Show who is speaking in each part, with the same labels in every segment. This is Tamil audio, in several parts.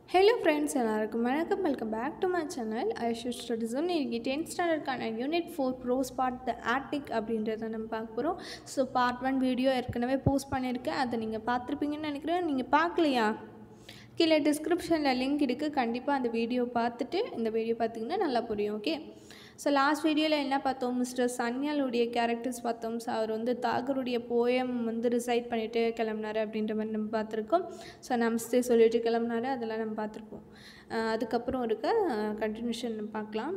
Speaker 1: ஹலோ ஃப்ரெண்ட்ஸ் எல்லாருக்கும் வணக்கம் welcome back to my channel Aishu ஸ்டடிசம் இன்றைக்கி டென்த் ஸ்டாண்டர்ட்கான unit four prose part the attic அப்படின்றத நம்ம பார்க்க போகிறோம் ஸோ பார்ட் ஒன் வீடியோ ஏற்கனவே போஸ்ட் பண்ணியிருக்கேன் அதை நீங்கள் பார்த்துருப்பீங்கன்னு நினைக்கிறேன் நீங்கள் பார்க்கலையா கீழே டிஸ்கிரிப்ஷனில் லிங்க் இருக்குது கண்டிப்பாக அந்த வீடியோ பார்த்துட்டு இந்த வீடியோ பார்த்தீங்கன்னா நல்லா புரியும் ஓகே ஸோ லாஸ்ட் வீடியோவில் என்ன பார்த்தோம் மிஸ்டர் சன்யாலுடைய கேரக்டர்ஸ் பார்த்தோம் ஸோ அவர் வந்து தாகருடைய போயம் வந்து ரிசைட் பண்ணிவிட்டு கிளம்புனாரு அப்படின்ற மாதிரி நம்ம பார்த்துருக்கோம் ஸோ நமஸ்தே சொல்லிட்டு கிளம்புனாரு அதெல்லாம் நம்ம பார்த்துருப்போம் அஹ் அதுக்கப்புறம் இருக்க கண்டினியூஷன் பார்க்கலாம்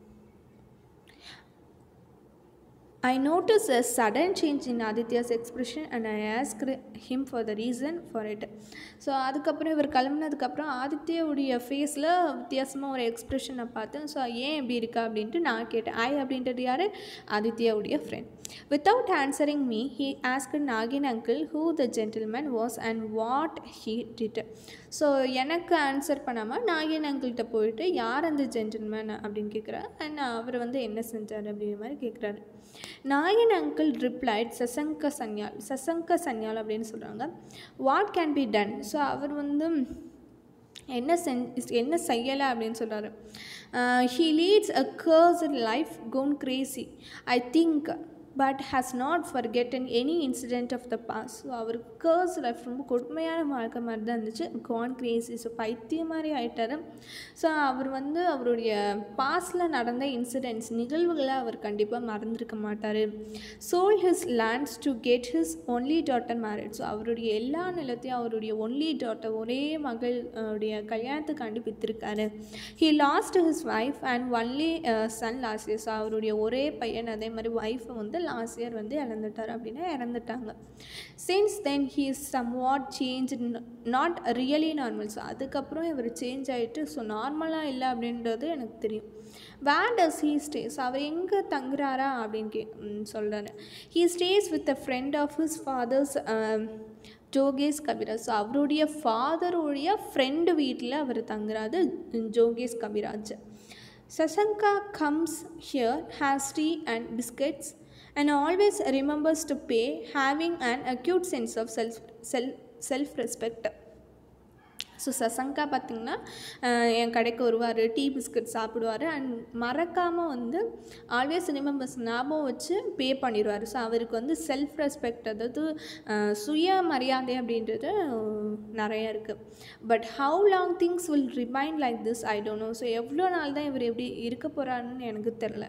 Speaker 1: I noticed a sudden change in Aditya's expression and I asked him for the reason for it. So அதுக்கப்புறம் இவர் கிளம்புனதுக்கப்புறம் ஆதித்யாவுடைய ஃபேஸில் வித்தியாசமாக ஒரு எக்ஸ்ப்ரெஷனை பார்த்தேன் ஸோ ஏன் இப்படி இருக்கா அப்படின்ட்டு நான் கேட்டேன் ஐ அப்படின்றது யார் ஆதித்யாவுடைய friend without answering me he ask Nagin uncle who the gentleman was and what he did so எனக்கு ஆன்சர் பண்ணாமல் நாகின் அங்கிள்கிட்ட போயிட்டு யார் அந்த ஜென்டில்மேன் அப்படின்னு கேட்குறாரு அண்ட் அவர் வந்து என்ன செஞ்சார் அப்படிங்கிற மாதிரி கேட்குறாரு நாயன் அங்கிள் ரிப்ளைட் சசங்க சன்யால் சசங்க சன்யால் அப்படின்னு சொல்கிறாங்க what can be done so அவர் வந்து என்ன சென் என்ன செய்யலை அப்படின்னு சொல்கிறாரு he leads a curse life gone crazy I think but has not forgotten any incident of the past so அவர் கர்ஸ் லைஃப் ரொம்ப கொடுமையான வாழ்க்கை மாதிரி தான் இருந்துச்சு கான் கிரேசி ஸோ பைத்தியம் மாதிரி ஆயிட்டாரு ஸோ அவர் வந்து அவருடைய பாஸ்டில் நடந்த இன்சிடென்ட்ஸ் நிகழ்வுகளை அவர் கண்டிப்பாக மறந்துருக்க மாட்டார் sold his lands to get his only daughter married so அவருடைய எல்லா நிலத்தையும் அவருடைய ஒன்லி டாட்டர் ஒரே மகள் உடைய கல்யாணத்துக்காண்டி விற்றுருக்காரு he lost his wife and only son last year so அவருடைய ஒரே பையன் அதே மாதிரி ஒய்ஃபை வந்து லாஸ்ட் இயர் வந்து இறந்துட்டார் அப்படின்னா இறந்துட்டாங்க since then he is somewhat changed not really normal so அதுக்கப்புறம் இவர் சேஞ்ச் ஆகிட்டு ஸோ நார்மலாக இல்லை அப்படின்றது எனக்கு தெரியும் வேர் டஸ் ஹீ ஸ்டேஸ் அவர் எங்கே தங்குறாரா அப்படின்னு கே சொல்கிறாரு he stays with a friend of his father's ஜோகேஷ் கபிராஜ் ஸோ அவருடைய ஃபாதருடைய ஃப்ரெண்டு வீட்டில் அவர் தங்குறாரு ஜோகேஷ் Kabiraj Sasanka comes here has tea and biscuits and always remembers to pay having an acute sense of self self self respect so Sasanka பார்த்திங்கன்னா என் கடைக்கு வருவார் டீ பிஸ்கட் சாப்பிடுவார் அண்ட் மறக்காமல் வந்து ஆல்வேஸ் ரிமெம்பர்ஸ் ஞாபகம் வச்சு பே பண்ணிடுவார் ஸோ அவருக்கு வந்து செல்ஃப் ரெஸ்பெக்ட் அதாவது சுய மரியாதை அப்படின்றது நிறைய இருக்குது but how long things will remind like this I don't know so எவ்வளோ நாள் தான் இவர் எப்படி இருக்க போகிறாருன்னு எனக்கு தெரில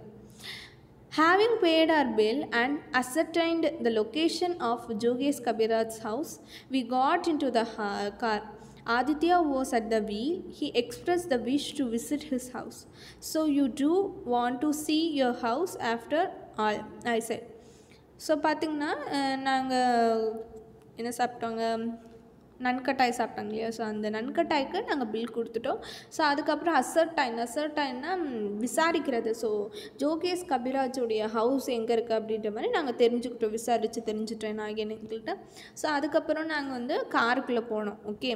Speaker 1: Having paid our bill and ascertained the location of Jogesh Kabiraj's house, we got into the ha- car. Aditya was at the wheel. He expressed the wish to visit his house. So, you do want to see your house after all, I said. So பார்த்திங்கன்னா நாங்கள் என்ன சாப்பிட்டோங்க நன்கட்டாய் சாப்பிட்டாங்க இல்லையா ஸோ அந்த நன்கட்டாய்க்கு நாங்கள் பில் கொடுத்துட்டோம் ஸோ அதுக்கப்புறம் அசர்டைன் அசர்டைன்னா விசாரிக்கிறது ஸோ ஜோகேஷ் கபிராஜுடைய ஹவுஸ் எங்கே இருக்குது அப்படின்ற மாதிரி நாங்கள் தெரிஞ்சுக்கிட்டோம் விசாரித்து தெரிஞ்சுட்டேன் நான் எங்கள்கிட்ட ஸோ அதுக்கப்புறம் நாங்கள் வந்து காருக்குள்ளே போனோம் okay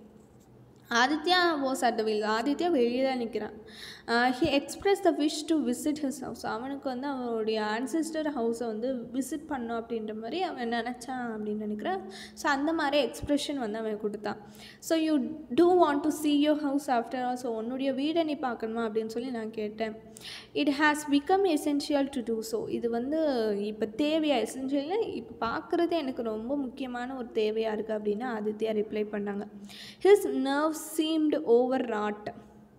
Speaker 1: Aditya was at the wheel Aditya வெளியே தான் நிற்கிறான் he express the wish to visit his house அவனுக்கு வந்து அவனுடைய ஆன்சிஸ்டர் ஹவுஸை வந்து விசிட் பண்ணும் அப்படின்ற மாதிரி அவன் நினச்சான் அப்படின்னு நினைக்கிறான் ஸோ அந்த மாதிரி எக்ஸ்ப்ரெஷன் வந்து அவன் கொடுத்தான் so you do want to see your house after all so உன்னுடைய வீடை நீ பார்க்கணுமா அப்படின்னு சொல்லி நான் கேட்டேன் it has become essential to do so இது வந்து இப்போ தேவையா எசென்ஷியல்னு இப்போ பார்க்குறது எனக்கு ரொம்ப முக்கியமான ஒரு தேவையாக இருக்குது அப்படின்னு ஆதித்யா ரிப்ளை பண்ணாங்க his nerve seemed overwrought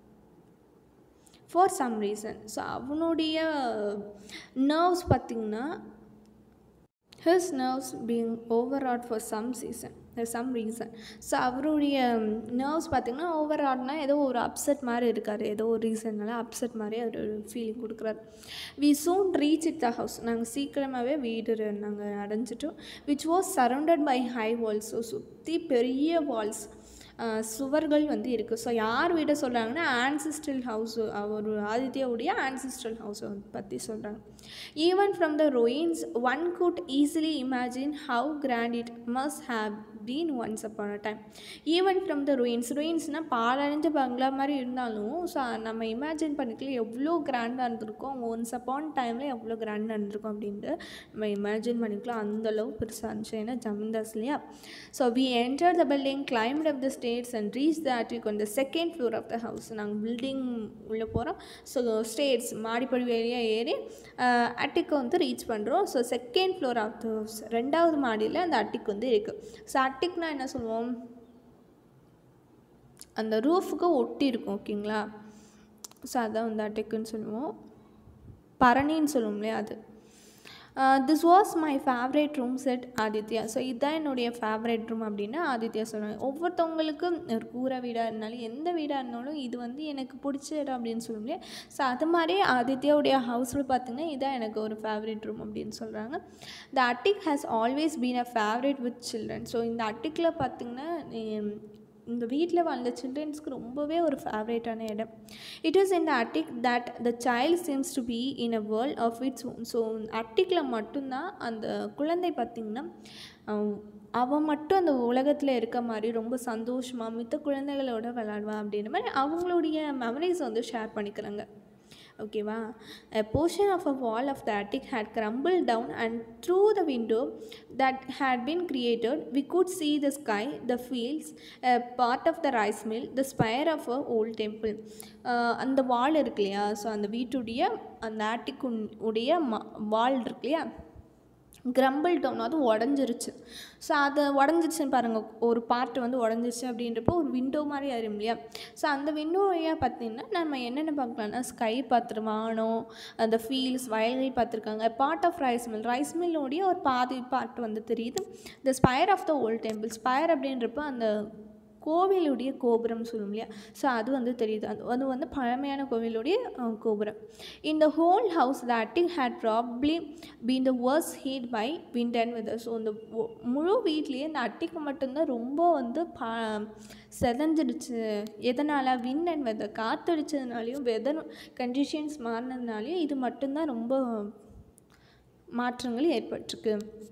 Speaker 1: for some reason so அவனுடைய நர்வ்ஸ் பார்த்திங்கன்னா his nerves being overwrought for some season some reason so அவருடைய நர்வ்ஸ் பார்த்திங்கன்னா ஓவர் ஆட்னா ஏதோ ஒரு அப்செட் மாதிரி இருக்கார் ஏதோ ஒரு ரீசன்னால அப்செட் மாதிரி அவர் ஃபீலிங் கொடுக்குறாரு we soon reached the house நாங்கள் சீக்கிரமாகவே வீடு நாங்கள் அடைஞ்சிட்டோம் which was surrounded by high walls so சுற்றி பெரிய வால்ஸ் சுவர்கள் வந்து இருக்குது ஸோ யார் வீடை சொல்கிறாங்கன்னா ஆன்சிஸ்ட்ரல் ஹவுஸ் அவர் ஆதித்யாவுடைய ஆன்சிஸ்ட்ரல் ஹவுஸை பற்றி சொல்கிறாங்க even from the ruins one could easily imagine how grand it must have been once upon a time even from the ruins ruinsனால் பாலடைஞ்ச பங்களா மாதிரி இருந்தாலும் ஸோ நம்ம இமேஜின் பண்ணிக்கலாம் எவ்வளோ கிராண்டாக இருந்திருக்கும் ஒன்ஸ் அப்பான் டைமில் எவ்வளோ கிராண்டாக இருந்திருக்கும் அப்படின்ட்டு நம்ம இமேஜின் பண்ணிக்கலாம் அந்தளவு பெருசாக இருந்துச்சு ஏன்னா ஜமீன்தாஸ் இல்லையா so we enter the building climbed up the stairs and reach the attic on the second floor of the house நாங்கள் பில்டிங் உள்ளே போகிறோம் ஸோ ஸ்டேட்ஸ் மாடிப்படி வழியாக ஏறி அட்டிக்கை வந்து ரீச் பண்ணுறோம் so second floor of the house ரெண்டாவது மாடியில் அந்த அட்டிக் வந்து இருக்குது ஸோ அட்டிக்னா என்ன சொல்லுவோம் அந்த ரூஃபுக்கு ஒட்டி இருக்கும் ஓகேங்களா ஸோ அதான் வந்து அட்டிக்குன்னு சொல்லுவோம் பரணின்னு சொல்லுவோம் இல்லையா அது this was my favourite room said Aditya so இதுதான் என்னுடைய ஃபேவரேட் ரூம் அப்படின்னு ஆதித்யா சொன்னாங்க ஒவ்வொருத்தவங்களுக்கும் ஒரு கூரை வீடாக இருந்தாலும் எந்த வீடாக இருந்தாலும் இது வந்து எனக்கு பிடிச்ச இடம் அப்படின்னு சொல்ல முடியாது ஸோ அது மாதிரி ஆதித்யாவுடைய ஹவுஸில் பார்த்திங்கன்னா இதான் எனக்கு ஒரு ஃபேவரேட் ரூம் அப்படின்னு சொல்கிறாங்க the attic has always been a favourite with children so இந்த அட்டிக்கில் பார்த்திங்கன்னா இந்த வீட்டில் வாழ்ந்த சில்ட்ரன்ஸ்க்கு ரொம்பவே ஒரு ஃபேவரேட்டான இடம் இட் இஸ் இந்த attic that the child seems to be in a world of its own so அட்டிக்கில் மட்டும்தான் அந்த குழந்தை பார்த்திங்கன்னா அவன் மட்டும் அந்த உலகத்தில் இருக்க மாதிரி ரொம்ப சந்தோஷமாக மித்த குழந்தைகளோட விளாடுவான் அப்படின்ற மாதிரி அவங்களுடைய மெமரிஸ் வந்து ஷேர் பண்ணிக்கிறாங்க ஓகேவா a portion of a wall of the attic had crumbled down and through the window that had been created we could see the sky the fields a part of the rice mill the spire of a old temple அந்த வால் இருக்கு இல்லையா ஸோ அந்த வீட்டுடைய அந்த ஆட்டிக் உடைய ம வால் இருக்கு இல்லையா கிரம்பிள் டவுன் அது உடஞ்சிருச்சு ஸோ அதை உடஞ்சிருச்சுன்னு பாருங்கள் ஒரு பார்ட் வந்து உடஞ்சிருச்சு அப்படின்றப்போ ஒரு விண்டோ மாதிரி ஆயிரும் இல்லையா ஸோ அந்த விண்டோ வழியாக பார்த்தீங்கன்னா நம்ம என்னென்ன பார்க்கலாம்னா ஸ்கை பார்த்துரு வானம் அந்த ஃபீல்ஸ் வயல்கள் பார்த்துருக்காங்க part of rice mill rice மில்லோடைய ஒரு பாதி பார்ட் வந்து தெரியுது the spire of the old temple spire அப்படின்றப்போ அந்த கோவிலுடைய கோபுரம் சொல்லும் இல்லையா ஸோ அது வந்து தெரியுது அது அது வந்து பழமையான கோவிலுடைய கோபுரம் இந்த whole house the attic had probably been the worst hit by wind and weather so இந்த முழு வீட்லேயே இந்த அட்டிக்கு மட்டும்தான் ரொம்ப வந்து பா செதஞ்சிடுச்சு எதனால் விண்ட் அண்ட் வெதர் காற்றடிச்சதுனாலையும் வெதர் கண்டிஷன்ஸ் மாறினதுனாலையும் இது மட்டும்தான் ரொம்ப மாற்றங்கள் ஏற்பட்டிருக்கு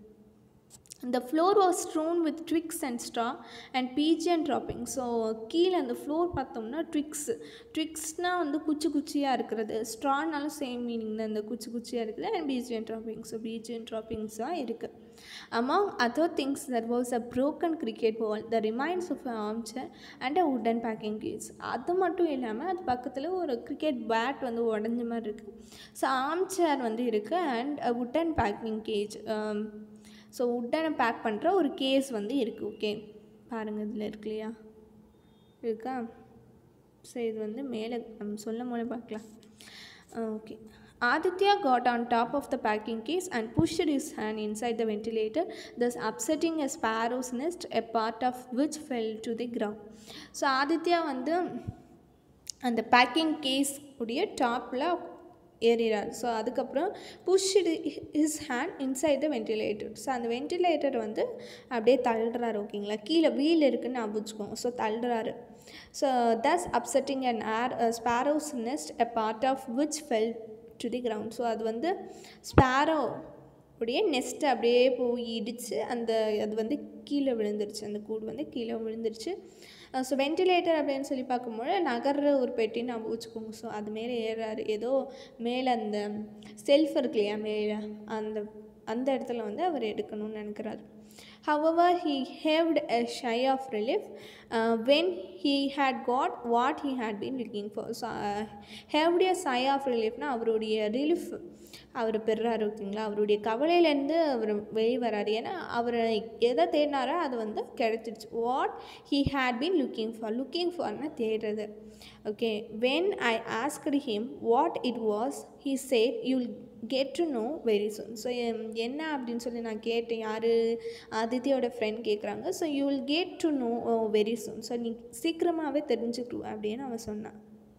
Speaker 1: the floor was strewn with twigs and straw and pigeon dropping so கீழே அந்த ஃப்ளோர் பார்த்தோம்னா ட்விக்ஸ் ட்விக்ஸ்னால் வந்து குச்சி குச்சியாக இருக்கிறது ஸ்ட்ரானாலும் சேம் மீனிங் தான் இந்த குச்சி குச்சியாக இருக்குது and pigeon droppings so pigeon ட்ராப்பிங்ஸாக இருக்குது among other things there was a broken cricket ball the remains of an armchair and a wooden packing case அது மட்டும் இல்லாமல் அது பக்கத்தில் ஒரு கிரிக்கெட் பேட் வந்து உடஞ்ச மாதிரி இருக்குது ஸோ ஆர்ம் சேர் வந்து இருக்குது and wooden packing case so உட்டனை பேக் பண்ணுற ஒரு கேஸ் வந்து இருக்குது ஓகே பாருங்கள் இதில் இருக்கு இல்லையா இருக்கா ஸோ இது வந்து மேலே நம்ம சொல்லும் போது பார்க்கலாம் okay Aditya got on top of the packing case and pushed his hand inside the ventilator, thus upsetting a sparrow's nest, a part of which fell to the ground. So Aditya வந்து அந்த பேக்கிங் கேஸ் உடைய டாப்பில் ஏறிறார் ஸோ அதுக்கப்புறம் push his hand inside the ventilator so அந்த வென்டிலேட்டர் வந்து அப்படியே தள்ளுறாரு ஓகேங்களா கீழே வீல் இருக்குன்னு ஞாபகம் ஸோ தள்ளுறாரு so thus upsetting and air sparrow's nest a part of which fell to the ground so அது வந்து ஸ்பேரோ உடைய நெஸ்ட்டு அப்படியே போய் இடித்து அந்த அது வந்து கீழே விழுந்துருச்சு அந்த கூடு வந்து கீழே விழுந்துருச்சு ஸோ வென்டிலேட்டர் அப்படின்னு சொல்லி பார்க்கும்போது நகர்ற ஒரு பெட்டின்னு நம்ம வச்சுக்கோங்க ஸோ அது மேலே ஏறாரு ஏதோ மேலே அந்த செல்ஃப் இருக்கு இல்லையா மேலே அந்த அந்த இடத்துல வந்து அவர் எடுக்கணும்னு நினைக்கிறாரு However, he heaved a sigh of relief uh, when he had got what he had been looking for. So, uh, heaved a sigh of reliefனா அவருடைய ரிலீஃப் அவர் பெறாரு ஓகேங்களா அவருடைய கவலையிலேருந்து அவர் வெளியே வராரு ஏன்னா அவர் எதை தேடினாரோ அது வந்து கிடைச்சிடுச்சு what he had been looking for looking ஃபார்னா தேடுறது okay when I asked him what it was he said you'll get to know very soon so என்ன அப்படின்னு சொல்லி நான் கேட்டேன் யார் ஆதித்யோட ஃப்ரெண்ட் கேட்குறாங்க so you will get to know very soon so நீ சீக்கிரமாகவே தெரிஞ்சுக்குருவ அப்படின்னு அவன் சொன்னான்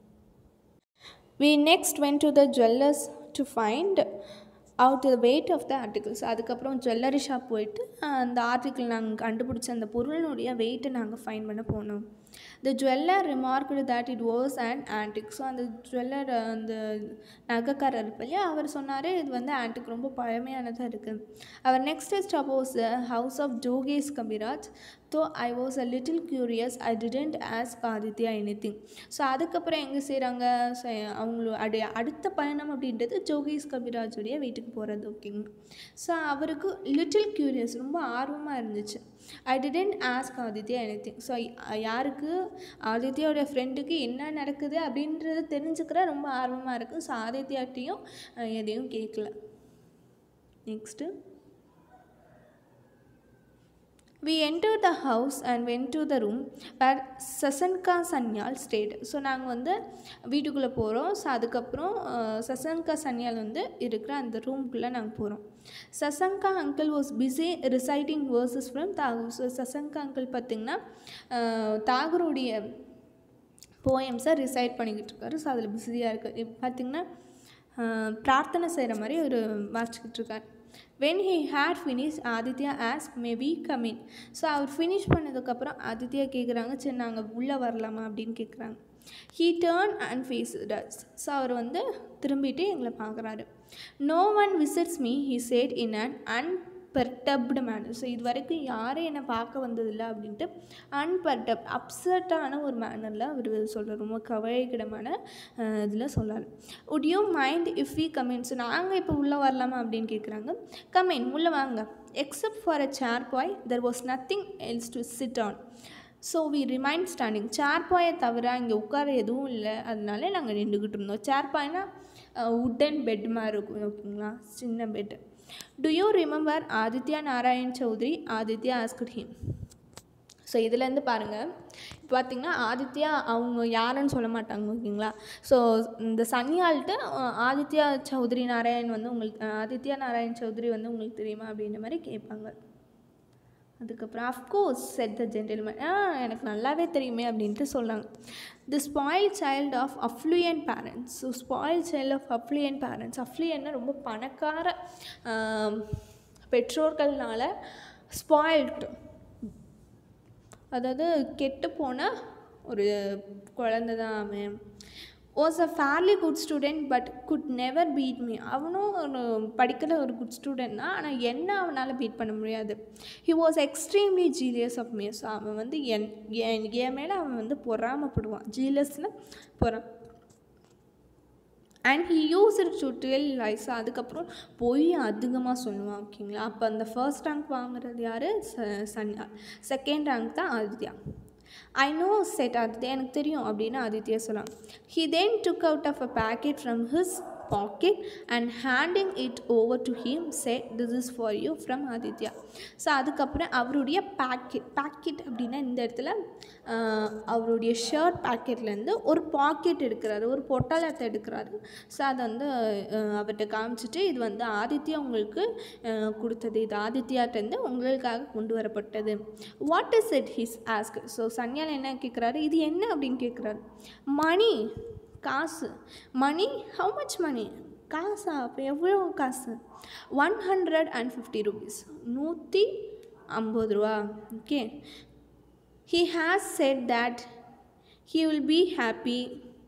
Speaker 1: we next went to the jewellers to find out the weight of the articles அதுக்கப்புறம் ஜுவல்லரி ஷாப் போயிட்டு அந்த ஆர்டிக்கிள் நாங்கள் கண்டுபிடிச்ச அந்த பொருளினுடைய வெயிட்டை நாங்கள் ஃபைன் பண்ண போனோம் the jeweller remarked that it was and antique so அந்த ஜுவல்லர் அந்த நகைக்காரர் இருப்ப இல்லையா அவர் சொன்னார் இது வந்து ஆன்டிக் ரொம்ப பழமையானதாக இருக்குது அவர் next stop was the house of ஜோகேஷ் Kabiraj so I was a little curious I didn't ask Aditya anything so அதுக்கப்புறம் எங்கே செய்கிறாங்க ஸோ அவங்கள அடைய அடுத்த பயணம் அப்படின்றது ஜோகேஷ் கபிராஜுடைய வீட்டுக்கு போகிறது ஓகேங்க ஸோ அவருக்கு லிட்டில் க்யூரியஸ் ரொம்ப ஆர்வமாக இருந்துச்சு I didn't ask Aditya anything so யாருக்கு ஆதித்யாவோட ஃப்ரெண்டுக்கு என்ன நடக்குது அப்படின்றது தெரிஞ்சுக்கிற ரொம்ப ஆர்வமாக இருக்குது ஸோ ஆதித்யாட்டையும் அஹ், எதையும் கேட்கல next We entered the house and went to the room where Sashanka Sanyal stayed so நாங்கள் வந்து வீட்டுக்குள்ளே போகிறோம் ஸோ அதுக்கப்புறம் அஹ், சசன்கா சன்யால் வந்து இருக்கிற அந்த ரூம்குள்ளே நாங்கள் போகிறோம் Sashanka uncle was busy reciting verses from Tagore so Sashanka uncle பார்த்திங்கன்னா அஹ், தாகூருடைய போயம்ஸை ரிசைட் பண்ணிக்கிட்டு இருக்காரு ஸோ அதில் பிஸியாக இருக்குது இப்போ பார்த்திங்கன்னா அஹ், பிரார்த்தனை செய்கிற மாதிரி ஒரு வாசிச்சுக்கிட்டு இருக்கார் when he had finish Aditya ஆஸ் மே வி கமின் ஸோ அவர் ஃபினிஷ் பண்ணதுக்கப்புறம் ஆதித்யா கேட்குறாங்க சரி நாங்கள் உள்ளே வரலாமா அப்படின்னு கேட்குறாங்க he turned and faced us so அவர் வந்து திரும்பிட்டு எங்களை பார்க்குறாரு no one visits me he said in an unperturbed manner so இது வரைக்கும் யாரும் என்னை பார்க்க வந்ததில்லை அப்படின்ட்டு அன்பெர்டப் அப்செட்டான ஒரு மேனரில் அவர் சொல்கிறார் ரொம்ப கவலைக்கிடமான இதில் சொல்கிறார் would you mind if we come in so நாங்கள் இப்போ உள்ளே வரலாமா அப்படின்னு கேட்குறாங்க கமின் உள்ளே வாங்க except for a charpoy there was nothing else to sit on so we remained standing சேர் பாயை தவிர இங்கே உட்கார எதுவும் இல்லை அதனால நாங்கள் நின்றுக்கிட்டு இருந்தோம் சேர் பாய்னா உட்டன் பெட் மாதிரி இருக்கும் ஓகேங்களா சின்ன bed do you remember Aditya Narayan Chowdhury Aditya asked him so இதுலேருந்து பாருங்கள் இப்போ பார்த்தீங்கன்னா ஆதித்யா அவங்க யாருன்னு சொல்ல மாட்டாங்க ஓகேங்களா ஸோ இந்த சன்னியால்கிட்ட ஆதித்யா சௌத்ரி நாராயண் வந்து உங்களுக்கு அஹ், ஆதித்யா நாராயண் சௌத்ரி வந்து உங்களுக்கு தெரியுமா அப்படின்ற மாதிரி கேட்பாங்க அதுக்கப்புறம் of course said the gentleman ah எனக்கு நல்லாவே தெரியுமே அப்படின்ட்டு சொன்னாங்க the spoil child of affluent parents so spoil child of affluent parents அஃப்ளூயன்னா ரொம்ப பணக்கார ஆம், பெற்றோர்கள்னால ஸ்பாயில்டு அதாவது கெட்டு போன ஒரு குழந்தை தான் அவன் was a fairly good student but could never beat me அவனும் ஒரு படிக்கிற ஒரு குட் ஸ்டூடெண்ட் தான் ஆனால் என்ன அவனால் பீட் பண்ண முடியாது he was extremely jealous of me so அவன் வந்து என் என் என் மேலே அவன் வந்து பொறாமப்படுவான் ஜீலஸில் பொறா and he used to tell lies அதுக்கப்புறம் பொய் அதிகமாக சொல்லுவான் ஓகேங்களா அப்போ அந்த ஃபர்ஸ்ட் ரேங்க் வாங்குறது யார் சன்யா செகண்ட் ரேங்க் தான் Aditya I know said Aditya எனக்கு தெரியும் அப்படின்னு ஆதித்யா சொன்னான் he then took out of a packet from his pocket and handing it over to him said this is for you from Aditya so அதுக்கப்புறம் அவருடைய பேக்கெட் பேக்கெட் அப்படின்னா இந்த இடத்துல ஆஹ், அவருடைய ஷர்ட் பேக்கெட்லேருந்து ஒரு பாக்கெட் எடுக்கிறாரு ஒரு பொட்டலத்தை எடுக்கிறாரு ஸோ அதை வந்து ஆஹ், அவர்கிட்ட காமிச்சிட்டு இது வந்து ஆதித்யா உங்களுக்கு ஆஹ், கொடுத்தது இது ஆதித்யாட்டேருந்து உங்களுக்காக கொண்டு வரப்பட்டது what is it his ask so Sanyal என்ன கேட்குறாரு இது என்ன அப்படின்னு கேட்குறாரு மணி காசு மணி ஹவு மச் மணி காசா அப்போ எவ்வளோ காசு one hundred and fifty rupees நூற்றி ஐம்பது ரூபா okay he has said that he will be happy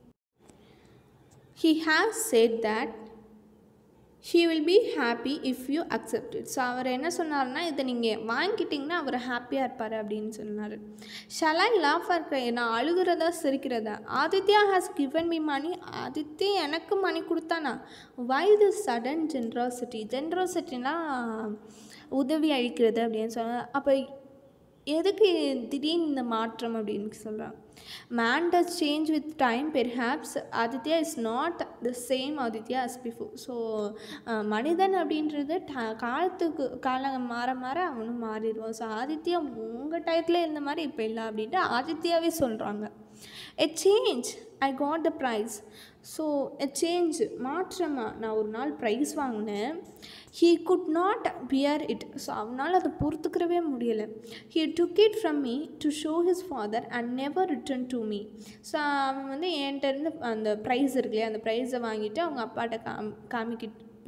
Speaker 1: he has said that he will be happy if you accept it so அவர் என்ன சொன்னார்னா இதை நீங்கள் வாங்கிக்கிட்டிங்கன்னா அவர் ஹாப்பியாக இருப்பார் அப்படின்னு சொன்னார் shall I laugh or cry நான் அழுகிறதா சிரிக்கிறதா Aditya has given me money Aditya எனக்கு மணி கொடுத்தானா வை தி சடன் ஜென்ராசிட்டி ஜென்ராசிட்டினா உதவி அளிக்கிறது அப்படின்னு சொன்னாங்க அப்போ எதுக்கு திடீர்னு இந்த மாற்றம் அப்படின்னு சொல்கிறான் man does change with time perhaps Aditya is not the same Aditya as before so மனிதன் அப்படின்றது ட காலத்துக்கு காலம் மாற மாற அவனும் மாறிடுவான் ஸோ ஆதித்யா உங்கள் டயத்தில் இருந்த மாதிரி இப்போ இல்லை அப்படின்ட்டு ஆதித்யாவே சொல்கிறாங்க a change I got the prize so a change மாற்றமாக நான் ஒரு நாள் ப்ரைஸ் வாங்கினேன் he could not bear it so அவனால் அதை பொறுத்துக்கிறவே முடியலை he took it from me to show his father and never return to me so அவன் வந்து என்கிட்ட இருந்து அந்த ப்ரைஸ் இருக்கு இல்லையா அந்த ப்ரைஸை வாங்கிட்டு அவங்க அப்பாட்ட காம் காமிக்கிட்டு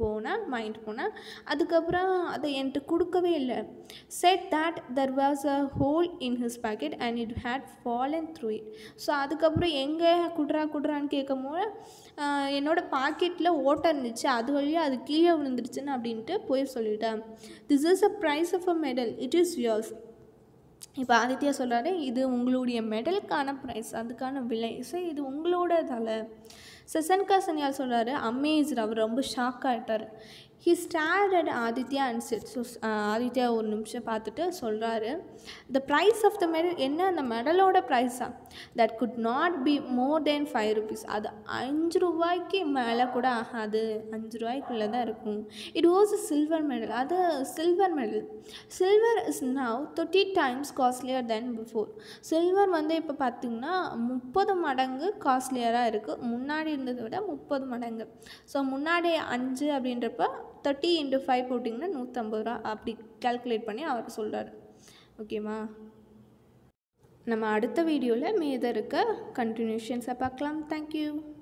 Speaker 1: போனேன் வாங்கிட்டு போனேன் அதுக்கப்புறம் அதை என்கிட்ட கொடுக்கவே இல்லை said that there was a hole in his packet and it had fallen through it so அதுக்கப்புறம் எங்கே குட்ரா குட்ரான்னு கேட்கும் போது ஆஹ், என்னோட பாக்கெட்டில் ஓட்டை இருந்துச்சு அது வழியாக அது கீழே விழுந்துருச்சுன்னு அப்படின்ட்டு போய் சொல்லிட்டேன் this is a price of a medal it is yours இப்போ ஆதித்யா சொல்கிறாரு இது உங்களுடைய மெடலுக்கான ப்ரைஸ் அதுக்கான விலை ஸோ இது உங்களோட தலை சசன்கா சன்யால் சொல்கிறாரு அமேஸ்ட் அவர் ரொம்ப ஷாக் ஆகிட்டார் he stared at Aditya and said so Aditya ஒரு நிமிஷம் பார்த்துட்டு சொல்கிறாரு the price of the medal என்ன அந்த மெடலோட ப்ரைஸா that could not be more than five rupees அது அஞ்சு ரூபாய்க்கு மேலே கூட ஆகாது அஞ்சு ரூபாய்க்குள்ளே தான் இருக்கும் it was a silver medal அது silver medal silver is now thirty times costlier than before silver வந்து இப்போ பார்த்திங்கன்னா முப்பது மடங்கு காஸ்ட்லியராக இருக்குது முன்னாடி இருந்ததை விட முப்பது மடங்கு ஸோ முன்னாடி அஞ்சு அப்படின்றப்ப தேர்ட்டி இன்ட்டு ஃபைவ் போட்டிங்கன்னா நூற்றம்பது ரூபா அப்படி கால்குலேட் பண்ணி அவர் சொல்கிறார் ஓகேவா நம்ம அடுத்த வீடியோவில் மீத இருக்க கண்டினியூஷன்ஸை பார்க்கலாம் தேங்க்யூ